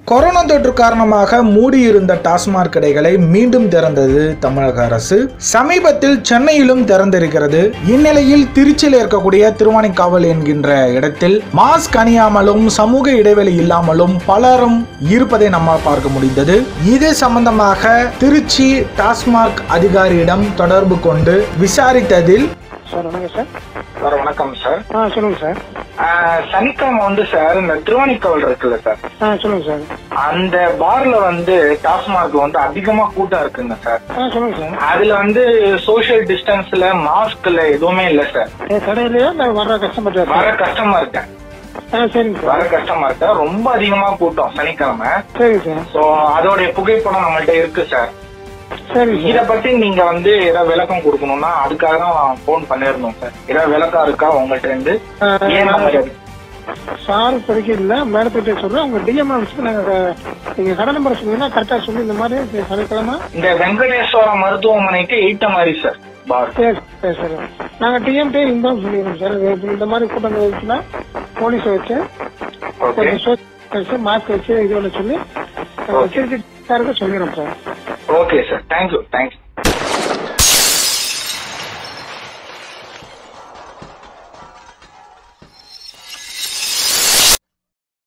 Corona தொற்று காரணமாக மூடியிருந்த டாஸ்மாக் கடைகளை மீண்டும் திறந்தது தமிழக அரசு சமீபத்தில் சென்னையிலும் திறந்திருக்கிறது இந்நிலையில் திருச்சியில் இருக்கக்கூடிய திருவானைக்காவல் என்கின்ற இடத்தில் மாஸ்க் அணியாமலும் சமூக இடைவெளி இல்லாமலும் பலரும் இருப்பதை நம்ம பார்க்க முடிந்தது இது சம்பந்தமாக திருச்சி டாஸ்மாக் அதிகாரியிடம் தொடர்பு கொண்டு விசாரித்ததில் சார் வணக்கம் சார் சார் வணக்கம் சார் ஆ சொல்லுங்க சார் ஆஹ் சனிக்கிழமை வந்து சார் இந்த திருவாணிக்கவல் இருக்குல்ல சார் ஆ சொல்லுங்க சார் அந்த பார்ல வந்து டாஸ்மாக் வந்து அதிகமா கூட்டம் இருக்குங்க சார் ஆ சொல்லுங்க சார் அதுல வந்து சோஷியல் டிஸ்டன்ஸ்ல மாஸ்க்ல எதுவுமே இல்ல சார் என் கடையிலயா இல்லை வர்ற கஸ்டமர் வர கஸ்டமர் இருக்கேன் ஆ சரிங்க சார் வர கஸ்டமர் இருக்கேன் ரொம்ப அதிகமா கூட்டம் சனிக்கிழமை சரிங்க சார் சோ அதோடைய புகைப்படம் நம்மள்ட்ட இருக்கு சார் சரிங்க இத சார் பத்தி நீங்க வந்து ஏதாவது விளக்கம் கொடுக்கணும்னா அதுக்காக தான் போன் பண்ணிருந்தோம் சார் ஏதாவது விளக்கம் இருக்கா உங்கள்ட்ட இருந்து ஆ, ஏன் அந்த மாதிரி இருக்கு? சார் இப்போதைக்கு இல்லை மேடத்திட்ட சொல்கிறேன் உங்கள் டிஎம் ஆஃபீஸ்க்கு நாங்கள் நீங்கள் கடை நம்பர் சொன்னீங்கன்னா கரெக்டாக சொல்லி இந்த மாதிரி இந்த சனிக்கிழமை இந்த வெங்கடேஸ்வர மருத்துவமனைக்கு எயிட்ட மாதிரி சார் பார் சரி சரி சரி நாங்கள் டிஎம்டே இன்ஃபார்ம் சொல்லிடுறோம் சார் இது இந்த மாதிரி கூட்டங்கள் இருந்துச்சுன்னா போலீஸை வச்சு ஓகே கொஞ்சம் சோப் வச்சு மாஸ்க் வச்சு இது ஒன்று சொல்லி Okay. திருச்சி சாருக்கு சொல்லிடுறோம் sir okay sir thank you thank you